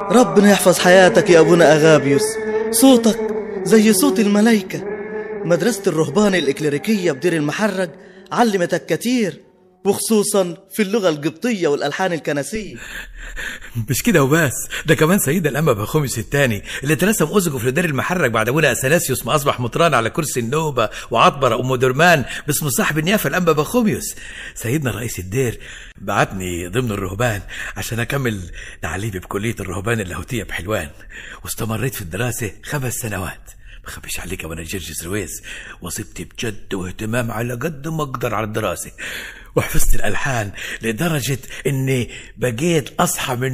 ربنا يحفظ حياتك يا أبونا أغابيوس صوتك زي صوت الملايكة مدرسة الرهبان الإكليريكية بدير المحرج علمتك كتير وخصوصا في اللغة القبطية والألحان الكنسية مش كده وبس ده كمان سيدنا الأنبا بخوميوس الثاني اللي اترسم أسقف لدار المحرج بعد أبونا أثناسيوس ما أصبح مطران على كرسي النوبة وعطبر أم درمان باسم صاحب النيافة الأنبا بخوميوس سيدنا رئيس الدير بعتني ضمن الرهبان عشان أكمل تعليمي بكلية الرهبان اللاهوتية بحلوان واستمريت في الدراسة خمس سنوات ما اخبيش عليك يا وانا جرجس رويس وصبت بجد واهتمام على قد ما اقدر على الدراسه وحفظت الالحان لدرجه اني بقيت اصحى من